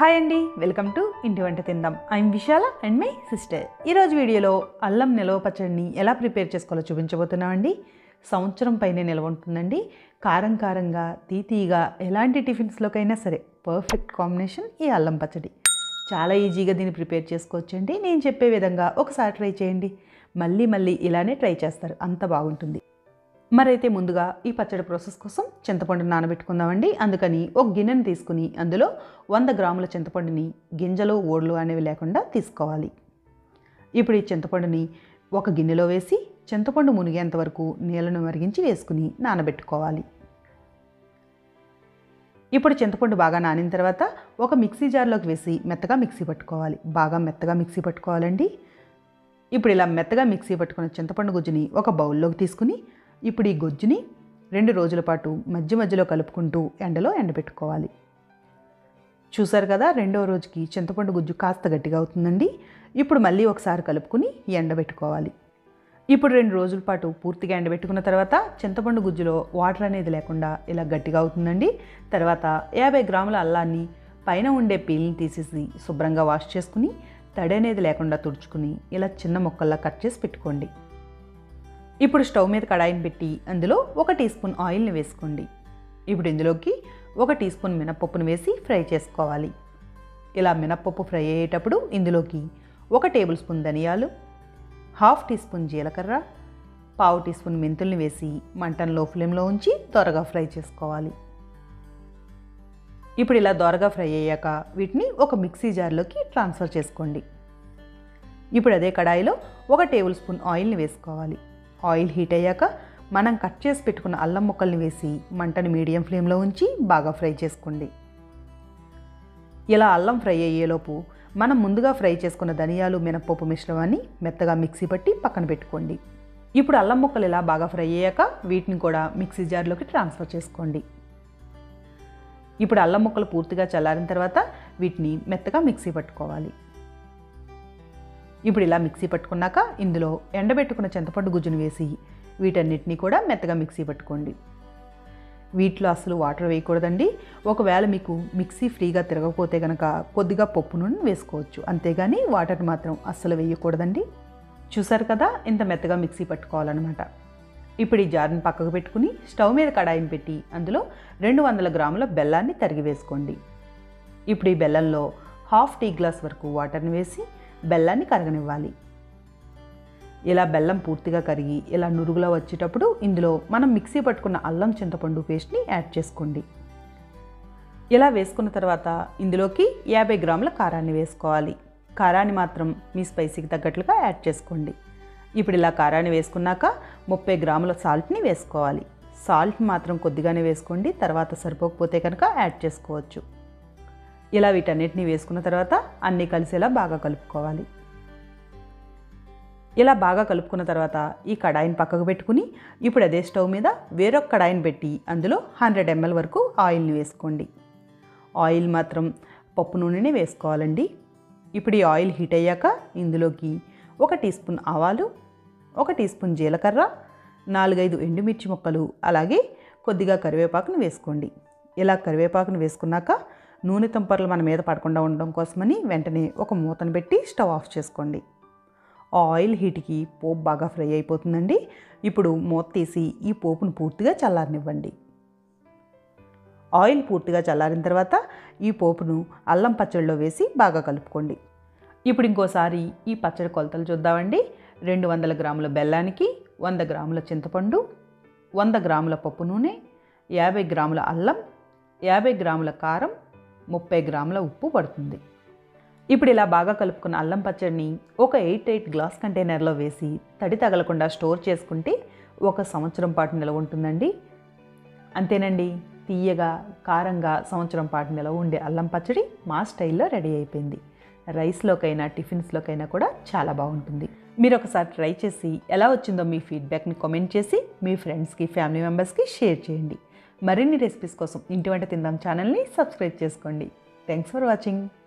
hi అండి welcome to ఇంటి వంట తిందాం I'm Vishala and my sister ఈరోజు వీడియోలో అల్లం నిలవ పచ్చడిని ఎలా ప్రిపేర్ చేసుకోవాలో చూపించబోతున్నామండి సంవత్సరం పైనే నిలవ ఉంటుందండి కారం కారంగా తీతీగా ఎలాంటి టిఫిన్స్లోకైనా సరే పర్ఫెక్ట్ కాంబినేషన్ ఈ అల్లం పచ్చడి చాలా ఈజీగా దీన్ని ప్రిపేర్ చేసుకోవచ్చండి నేను చెప్పే విధంగా ఒకసారి ట్రై చేయండి మళ్ళీ మళ్ళీ ఇలానే ట్రై చేస్తారు అంత బాగుంటుంది మరైతే ముందుగా ఈ పచ్చడి ప్రాసెస్ కోసం చింతపండు నానబెట్టుకుందామండి అందుకని ఒక గిన్నెను తీసుకుని అందులో వంద గ్రాముల చింతపండుని గింజలు ఓడ్లు అనేవి లేకుండా తీసుకోవాలి ఇప్పుడు ఈ చింతపండుని ఒక గిన్నెలో వేసి చింతపండు మునిగేంత వరకు నీళ్ళను మరిగించి వేసుకుని నానబెట్టుకోవాలి ఇప్పుడు చింతపండు బాగా నానిన తర్వాత ఒక మిక్సీ జార్లోకి వేసి మెత్తగా మిక్సీ పట్టుకోవాలి బాగా మెత్తగా మిక్సీ పట్టుకోవాలండి ఇప్పుడు ఇలా మెత్తగా మిక్సీ పట్టుకున్న చింతపండు గుజ్జుని ఒక బౌల్లోకి తీసుకుని ఇప్పుడు ఈ గుజ్జుని రెండు రోజుల పాటు మధ్య మధ్యలో కలుపుకుంటూ ఎండలో ఎండబెట్టుకోవాలి చూసారు కదా రెండవ రోజుకి చింతపండు గుజ్జు కాస్త గట్టిగా అవుతుందండి ఇప్పుడు మళ్ళీ ఒకసారి కలుపుకుని ఎండబెట్టుకోవాలి ఇప్పుడు రెండు రోజుల పాటు పూర్తిగా ఎండబెట్టుకున్న తర్వాత చింతపండు గుజ్జులో వాటర్ అనేది లేకుండా ఇలా గట్టిగా అవుతుందండి తర్వాత యాభై గ్రాముల అల్లాన్ని పైన ఉండే పీల్ని తీసేసి శుభ్రంగా వాష్ చేసుకుని తడి అనేది లేకుండా తుడుచుకుని ఇలా చిన్న ముక్కల్లా కట్ చేసి పెట్టుకోండి ఇప్పుడు స్టవ్ మీద కడాయిని పెట్టి అందులో ఒక టీ స్పూన్ ఆయిల్ని వేసుకోండి ఇప్పుడు ఇందులోకి ఒక టీ స్పూన్ మినపప్పును వేసి ఫ్రై చేసుకోవాలి ఇలా మినపప్పు ఫ్రై అయ్యేటప్పుడు ఇందులోకి ఒక టేబుల్ స్పూన్ ధనియాలు హాఫ్ టీ స్పూన్ జీలకర్ర పావు టీ స్పూన్ మెంతుల్ని వేసి మంటను లో ఫ్లేమ్లో ఉంచి త్వరగా ఫ్రై చేసుకోవాలి ఇప్పుడు ఇలా దోరగా ఫ్రై అయ్యాక వీటిని ఒక మిక్సీ జార్లోకి ట్రాన్స్ఫర్ చేసుకోండి ఇప్పుడు అదే కడాయిలో ఒక టేబుల్ స్పూన్ ఆయిల్ని వేసుకోవాలి ఆయిల్ హీట్ అయ్యాక మనం కట్ చేసి పెట్టుకున్న అల్లం ముక్కల్ని వేసి మంటని మీడియం ఫ్లేమ్లో ఉంచి బాగా ఫ్రై చేసుకోండి ఇలా అల్లం ఫ్రై అయ్యేలోపు మనం ముందుగా ఫ్రై చేసుకున్న ధనియాలు మినపప్పు మిశ్రమాన్ని మెత్తగా మిక్సీ పట్టి పక్కన పెట్టుకోండి ఇప్పుడు అల్లం ముక్కలు ఇలా బాగా ఫ్రై అయ్యాక వీటిని కూడా మిక్సీ జార్లోకి ట్రాన్స్ఫర్ చేసుకోండి ఇప్పుడు అల్లం ముక్కలు పూర్తిగా చల్లారిన తర్వాత వీటిని మెత్తగా మిక్సీ పట్టుకోవాలి ఇప్పుడు ఇలా మిక్సీ పట్టుకున్నాక ఇందులో ఎండబెట్టుకున్న చింతపండు గుజ్జును వేసి వీటన్నిటిని కూడా మెత్తగా మిక్సీ పట్టుకోండి వీటిలో అసలు వాటర్ వేయకూడదండి ఒకవేళ మీకు మిక్సీ ఫ్రీగా తిరగకపోతే కనుక కొద్దిగా పప్పు నూనె వేసుకోవచ్చు అంతేగాని వాటర్ మాత్రం అస్సలు వేయకూడదండి చూసారు కదా ఇంత మెత్తగా మిక్సీ పట్టుకోవాలన్నమాట ఇప్పుడు ఈ జార్ని పక్కకు పెట్టుకుని స్టవ్ మీద కడాయిని పెట్టి అందులో రెండు వందల గ్రాముల బెల్లాన్ని తరిగి వేసుకోండి ఇప్పుడు ఈ బెల్లంలో హాఫ్ టీ గ్లాస్ వరకు వాటర్ని వేసి బెల్లాన్ని కరగనివ్వాలి ఇలా బెల్లం పూర్తిగా కరిగి ఇలా నురుగులా వచ్చేటప్పుడు ఇందులో మనం మిక్సీ పట్టుకున్న అల్లం చింతపండు పేస్ట్ని యాడ్ చేసుకోండి ఇలా వేసుకున్న తర్వాత ఇందులోకి యాభై గ్రాముల కారాన్ని వేసుకోవాలి కారాన్ని మాత్రం మీ స్పైసీకి తగ్గట్లుగా యాడ్ చేసుకోండి ఇప్పుడు ఇలా కారాన్ని వేసుకున్నాక ముప్పై గ్రాముల సాల్ట్ని వేసుకోవాలి సాల్ట్ మాత్రం కొద్దిగానే వేసుకోండి తర్వాత సరిపోకపోతే కనుక యాడ్ చేసుకోవచ్చు ఇలా వీటన్నిటిని వేసుకున్న తర్వాత అన్నీ కలిసేలా బాగా కలుపుకోవాలి ఇలా బాగా కలుపుకున్న తర్వాత ఈ కడాయిని పక్కకు పెట్టుకుని ఇప్పుడు అదే స్టవ్ మీద వేరొక కడాయిని పెట్టి అందులో హండ్రెడ్ ఎంఎల్ వరకు ఆయిల్ని వేసుకోండి ఆయిల్ మాత్రం పప్పు నూనెనే వేసుకోవాలండి ఇప్పుడు ఈ ఆయిల్ హీట్ అయ్యాక ఇందులోకి ఒక టీ స్పూన్ ఆవాలు ఒక టీ స్పూన్ జీలకర్ర నాలుగైదు ఎండుమిర్చి ముక్కలు అలాగే కొద్దిగా కరివేపాకును వేసుకోండి ఇలా కరివేపాకును వేసుకున్నాక నూనె తుంపర్లు మన మీద పడకుండా ఉండడం కోసమని వెంటనే ఒక మూతను పెట్టి స్టవ్ ఆఫ్ చేసుకోండి ఆ ఆయిల్ హీట్కి పోపు బాగా ఫ్రై అయిపోతుందండి ఇప్పుడు మూత తీసి ఈ పోపును పూర్తిగా చల్లారనివ్వండి ఆయిల్ పూర్తిగా చల్లారిన తర్వాత ఈ పోపును అల్లం పచ్చడిలో వేసి బాగా కలుపుకోండి ఇప్పుడు ఇంకోసారి ఈ పచ్చడి కొలతలు చూద్దామండి రెండు వందల గ్రాముల బెల్లానికి వంద గ్రాముల చింతపండు వంద గ్రాముల పప్పు నూనె యాభై గ్రాముల అల్లం యాభై గ్రాముల కారం ముప్పై గ్రాముల ఉప్పు పడుతుంది ఇప్పుడు ఇలా బాగా కలుపుకున్న అల్లం పచ్చడిని ఒక ఎయిట్ ఎయిట్ గ్లాస్ కంటైనర్లో వేసి తడి తగలకుండా స్టోర్ చేసుకుంటే ఒక సంవత్సరం పాటు నిలవ ఉంటుందండి అంతేనండి తీయగా కారంగా సంవత్సరం పాటు నిలవ ఉండే అల్లం పచ్చడి మా స్టైల్లో రెడీ అయిపోయింది రైస్లోకైనా టిఫిన్స్లోకైనా కూడా చాలా బాగుంటుంది మీరు ఒకసారి ట్రై చేసి ఎలా వచ్చిందో మీ ఫీడ్బ్యాక్ని కామెంట్ చేసి మీ ఫ్రెండ్స్కి ఫ్యామిలీ మెంబర్స్కి షేర్ చేయండి మరిన్ని రెసిపీస్ కోసం ఇంటి వంట తిందాం ఛానల్ని సబ్స్క్రైబ్ చేసుకోండి థ్యాంక్స్ ఫర్ వాచింగ్